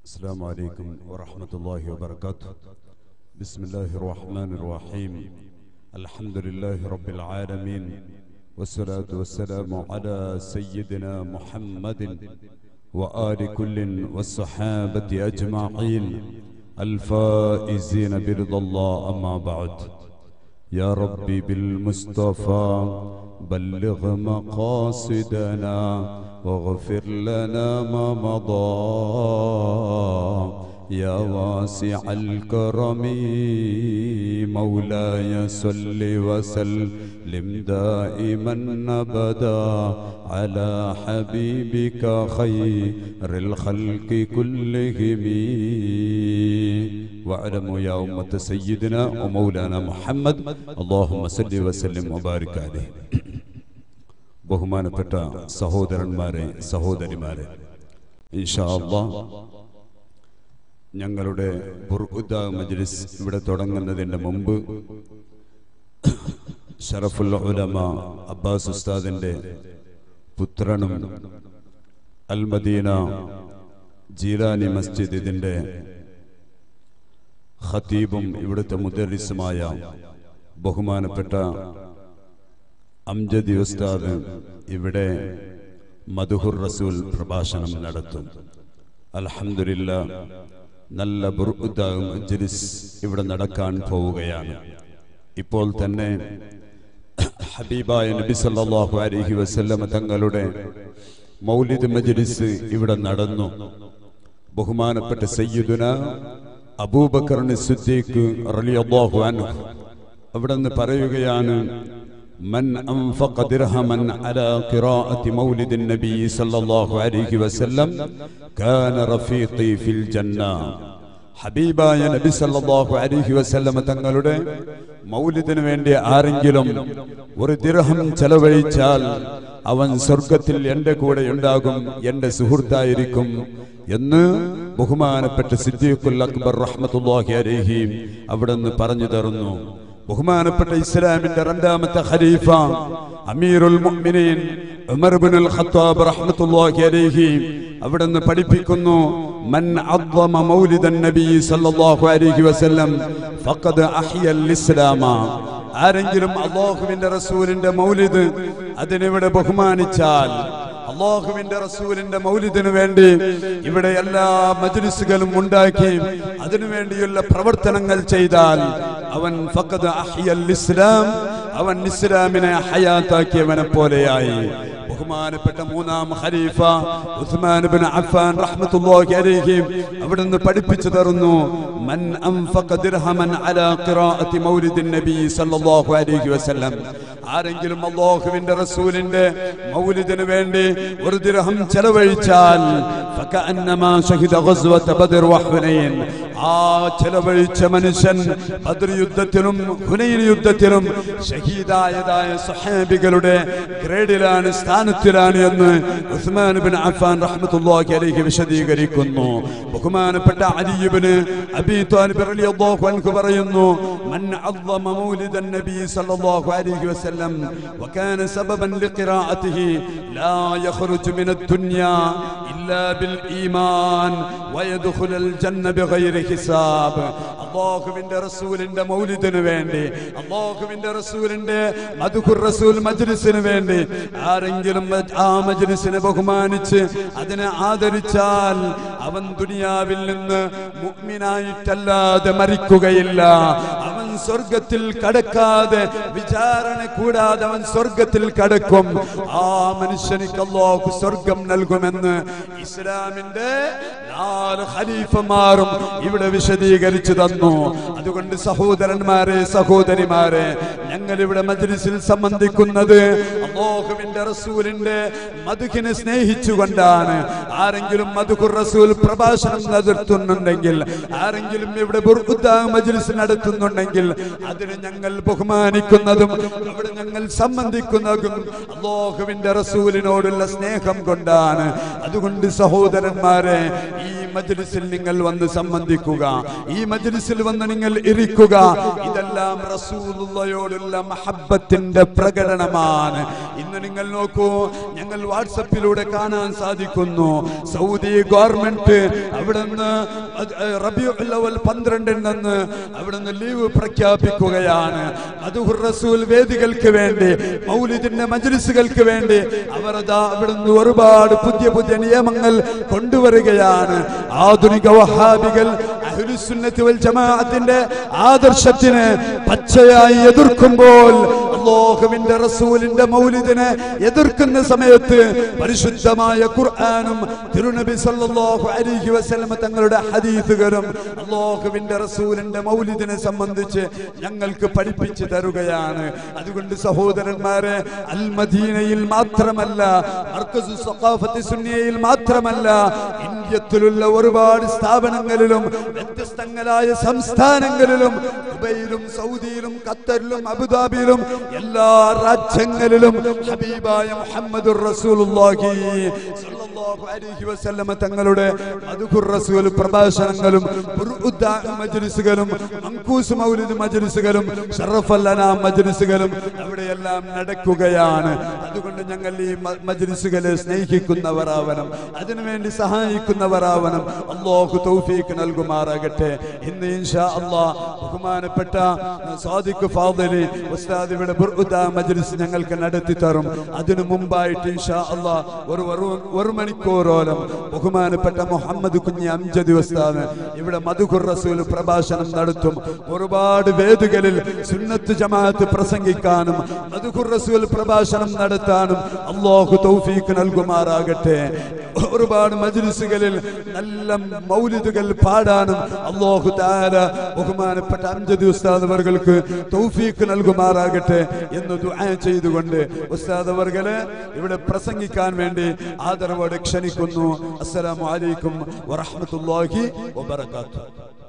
السلام عليكم ورحمة الله وبركاته بسم الله الرحمن الرحيم الحمد لله رب العالمين والصلاة والسلام على سيدنا محمد وآل كل والصحابة أجمعين الفائزين برضا الله أما بعد يا ربي بالمصطفى بلغ مقاصدنا واغفر لنا ما مضى يا واسع الكرم مولاي صل وسلم دائما ابدا على حبيبك خير الخلق كلهم واعلموا يا أمة سيدنا ومولانا محمد اللهم صل وسلم وبارك عليه ബഹുമാനപ്പെട്ട സഹോദരന്മാരെ സഹോദരിമാരെ ഇൻഷാ അള്ളാ ഞങ്ങളുടെ ബുർഉദ മജ്ലിസ് ഇവിടെ തുടങ്ങുന്നതിന് മുമ്പ് ഷറഫുൽ ഉലമ അബ്ബാസ് ഉസ്താദിന്റെ പുത്രനും അൽമദീന ജീലാനി മസ്ജിദ് ഇതിന്റെ ഖത്തീബും ഇവിടുത്തെ മുദരിസുമായ ബഹുമാനപ്പെട്ട അംജദി ഉസ്താദ് ഇവിടെ മധുഹുർ റസൂൽ പ്രഭാഷണം നടത്തും അൽഹംദുലില്ല നല്ല ബുർഉദ മജ്ലിസ് ഇവിടെ നടക്കാൻ പോവുകയാണ് ഇപ്പോൾ തന്നെ ഹബീബായ നബി സല്ലല്ലാഹു അലൈഹി വസല്ലമ തങ്ങളുടെ മൗലിദ് മജ്ലിസ് ഇവിടെ നടന്നു ബഹുമാനപ്പെട്ട സയ്യിദുന അബൂബക്കറിന് സിദ്ദീഖ് റളിയല്ലാഹു അൻഹു അവിടെ നിന്ന് പറയുകയാണ് من أنفق درهما على قراءة مولد النبي صلى الله عليه وسلم كان رفيقي في الجنة ഹബീബായ നബി സല്ലല്ലാഹു അലൈഹി വസല്ലമ തങ്ങളുടെ മൗലിദിന് വേണ്ടി ആരെങ്കിലും ഒരു ദിർഹം ചെലവഴിച്ചാൽ അവൻ സ്വർഗത്തിൽ എന്റെ കൂടെ ഉണ്ടാകും എന്റെ സുഹൃത്തായിരിക്കും എന്ന് ബഹുമാനപ്പെട്ട സിദ്ദീഖുൽ അക്ബർ റഹ്മത്തുള്ളാഹി അലൈഹി അവിടെ നിന്ന് പറഞ്ഞു തരുന്നു ബഹുമാനപ്പെട്ട ഇസ്ലാമിന്റെ രണ്ടാമത്തെ ഖലീഫ അമീറുൽ മുഅ്മിനീൻ ഉമർ ഇബ്നുൽ ഖത്താബ് റഹ്മത്തുള്ളാഹി അലൈഹി അവിടുന്ന് പഠിപ്പിക്കുന്നു മൻ അദ്ദമ മൗലിദൻ നബി സല്ലല്ലാഹു അലൈഹി വസല്ലം ഫഖദ് അഹ്യൽ ഇസ്ലാമ ആരെങ്കിലും അള്ളാഹുവിന്റെ റസൂലിന്റെ മൗലിദ് അതിനിവിടെ ബഹുമാനിച്ചാൽ അള്ളാഹുവിന്റെ റസൂലിന്റെ മൗലിദിനു വേണ്ടി ഇവിടെ എല്ലാ മജ്ലിസുകളും ഉണ്ടാക്കി അതിനുവേണ്ടിയുള്ള പ്രവർത്തനങ്ങൾ ചെയ്താൽ അവൻ ഫഖദ് അഹ്യൽ ഇസ്ലാം അവൻ ഇസ്ലാമിനെ ഹയാത്താക്കിയവനെ പോലെയായി ബഹുമാനപ്പെട്ട മൂന്നാം ഖലീഫ ഉസ്മാൻ ഇബ്നു അഫ്ഫാൻ റഹ്മത്തുള്ളാഹി അലൈഹി അവിടുന്ന് പഠിപ്പിച്ചു തരുന്നു മൻ അൻഫഖ ദിർഹമൻ അലാ ഖിറാഅത്തി മൗലിദിൻ നബി സല്ലല്ലാഹു അലൈഹി വസല്ലം ആരെങ്കിലും അല്ലാഹുവിന്റെ റസൂലിന്റെ മൗലിദിന് വേണ്ടി ഒരു ദിർഹം ചെലവഴിച്ചാൽ ഫകഅന്നമാ ഷഹിദ ഗസ്വത ബദർ വഹുനൈൻ ആ ചെലവഴിച്ച മനുഷ്യൻ ബദർ യുദ്ധത്തിലും ഹുനൈൻ യുദ്ധത്തിലും ഷഹീദായതായ സഹാബികളുടെ ഗ്രേഡിലാണ് സ്ഥാനത്തിലാണ് എന്ന് ഉസ്മാൻ ബിൻ അഫ്ഫാൻ റഹ്മത്തുള്ളാഹി അലൈഹി വിശദീകരിക്കുന്നു ബഹുമാനപ്പെട്ട അലി ഇബ്നു അബീ ത്വാലിബ് റളിയല്ലാഹു അൻഹു പറയുന്നു മൻ അദ്ദമ മൗലിദൻ നബി സല്ലല്ലാഹു അലൈഹി വസല്ലം വകാന സബബൻ ലിഖിറാഅതിഹി ലാ യഖ്റുജു മിന الدنيا إلا بالإيمان ويدخل الجنة بغير حساب അള്ളാഹുവിന്റെ റസൂലിന്റെ മൗലിദിന് വേണ്ടി അള്ളാഹുവിന്റെ റസൂലിന്റെ മധുഖുർ റസൂൽ മജ്ലിസിന് വേണ്ടി ആരെങ്കിലും ആ മജ്ലിസിനെ ബഹുമാനിച്ച് അതിനെ ആദരിച്ചാൽ അവൻ ദുനിയാവിൽ നിന്ന് മുഗ്മിനായിട്ടല്ലാതെ മരിക്കുകയില്ല അവൻ സ്വർഗത്തിൽ കടക്കാതെ വിചാരണ കൂടാതെ അവൻ സ്വർഗത്തിൽ കടക്കും ആ മനുഷ്യനിക്ക് അള്ളാഹു സ്വർഗം നൽകുമെന്ന് ഇസ്ലാമിന്റെ നാല് ഖലീഫമാരും ഇവിടെ വിശദീകരിച്ചു തന്നു അതുകൊണ്ട് സഹോദരന്മാരെ സഹോദരിമാരെ ഞങ്ങൾ ഇവിടെ മജ്ലിസിൽ സംബന്ധിക്കുന്നത് അള്ളാഹുവിന്റെ റസൂലിന്റെ മധുഖിനെ സ്നേഹിച്ചുകൊണ്ടാണ് ആരെങ്കിലും മധുഖുർ റസൂൽ പ്രഭാഷണം നടത്തുന്നുണ്ടെങ്കിൽ ആരെങ്കിലും ഇവിടെ ബുർഖുദ്ദ മജ്ലിസ് നടത്തുന്നുണ്ടെങ്കിൽ അതിന് ഞങ്ങൾ ബഹുമാനിക്കുന്നത് വരുന്നതും അവിടെ ഞങ്ങൾ സംബന്ധിക്കുന്നതും അള്ളാഹുവിന്റെ റസൂലിനോടുള്ള സ്നേഹം കൊണ്ടാണ് അതുകൊണ്ട് സഹോദരന്മാരെ ഈ മജ്ലിസിൽ നിങ്ങൾ വന്ന് സംബന്ധിക്കുക ഈ മജ്ലിസിൽ വന്ന് നിങ്ങൾ ഇരിക്കുക ഇതെല്ലാം റസൂലുള്ളയോടുള്ള മഹബത്തിന്റെ പ്രകടനമാണ് ഇന്ന് നിങ്ങൾ നോക്കൂ ഞങ്ങൾ വാട്സപ്പിലൂടെ കാണാൻ സാധിക്കുന്നു സൗദി ഗവൺമെന്റ് അവിടുന്ന് റബിയുൽ അവൽ പന്ത്രണ്ടിൽ നിന്ന് അവിടുന്ന് ലീവ് പ്രഖ്യാപിക്കുകയാണ് അതുഹുർ റസൂൽ വേദികൾക്ക് വേണ്ടി മൗലിദിന്റെ മജ്ലിസുകൾക്ക് വേണ്ടി അവർ അതാ അവിടുന്ന് ഒരുപാട് പുതിയ പുതിയ നിയമങ്ങൾ കൊണ്ടുവരികയാണ് ആധുനിക വഹാബികൾ അഹ്ലുസുന്നത്തി വൽ ജമാഅത്തിന്റെ ആദർശത്തിന് പച്ചയായി എതിർക്കുമ്പോൾ അല്ലാഹുവിന്റെ റസൂലിന്റെ മൗലിദിനെ എതിർക്കുന്ന സമയത്ത് പരിശുദ്ധമായ ഖുർആനും തിരുനബി സല്ലല്ലാഹു അലൈഹി വസല്ലമ തങ്ങളുടെ ഹദീസുകളും അല്ലാഹുവിന്റെ റസൂലിന്റെ മൗലിദിനെ സംബന്ധിച്ച് ഞങ്ങൾക്ക് പഠിപ്പിച്ചു തരുകയാണ് അതുകൊണ്ട് സഹോദരന്മാരെ അൽ മദീനയിൽ മാത്രമല്ല മർക്കസു സഖാഫത്തി സുന്നിയയിൽ മാത്രമല്ല ഇന്ത്യത്തിലുള്ള ഒരുപാട് സ്ഥാപനങ്ങളിലും വ്യത്യസ്തങ്ങളായ സംസ്ഥാനങ്ങളിലും ദുബൈയിലും സൗദിയിലും ഖത്തറിലും അബുദാബിയിലും എല്ലാ രാജ്യങ്ങളിലും ഹബീബായ മുഹമ്മദുർ റസൂലുള്ളാഹി സ്വല്ലല്ലാഹു അലൈഹി വസല്ലമ തങ്ങളുടെ മദ്ഹുർ റസൂൽ പ്രഭാഷണങ്ങളും ബുർഉദ്ദാ മജ്ലിസുകളും മങ്കൂസ് മൗലിദ് മജ്ലിസുകളും ഷറഫൽ അനാം മജ്ലിസുകളും അവിടെയെല്ലാം നടക്കുകയാണ് അതുകൊണ്ട് ഞങ്ങൾ ഈ മ- മജ്ലിസുകളെ സ്നേഹിക്കുന്നവരാവണം അതിനുവേണ്ടി സഹായിക്കുന്നവരാവണം അള്ളാഹു തൗഫീഖ് നൽകുമാറാകട്ടെ ഇന്ന് ഇൻഷാ അള്ളാഹ് ബഹുമാനപ്പെട്ട സാദിഖ് ഫാദിലി ഉസ്താദ് ഇവിടെ ബുർഉദ മജ്ലിസ് ഞങ്ങൾക്ക് നടത്തി തരും അതിനു മുമ്പായിട്ട് ഇൻഷാ അള്ളാഹ് ഒരു ഒരു- ഒരു മണിക്കൂറോളം ബഹുമാനപ്പെട്ട മുഹമ്മദ് കുഞ്ഞി അംജദ് ഉസ്താദ് ഇവിടെ മധുഖുർ റസൂൽ പ്രഭാഷണം നടത്തും ഒരുപാട് വേദികളിൽ സുന്നത്ത് ജമാഅത്ത് പ്രസംഗിക്കാനും മധുഖുർ റസൂൽ പ്രഭാഷണം നടത്താനും അള്ളാഹു തൗഫീഖ് നൽകുമാറാകട്ടെ ഒരുപാട് മജ്ലിസുകളിൽ നല്ല മൗലിദുകൾ പാടാനും അള്ളാഹു താര ബഹുമാനപ്പെട്ട അംജദ് ഉസ്താദ് അവർക്ക് തൗഫീഖ് നൽകുമാറാകട്ടെ എന്ന് ദുആ ചെയ്തുകൊണ്ട് ഉസ്താദ് അവർകളെ ഇവിടെ പ്രസംഗിക്കാൻ വേണ്ടി ആദരവോടെ ക്ഷണിക്കുന്നു അസ്സലാമു അലൈക്കും വറഹ്മത്തുള്ളാഹി വബറകാതുഹു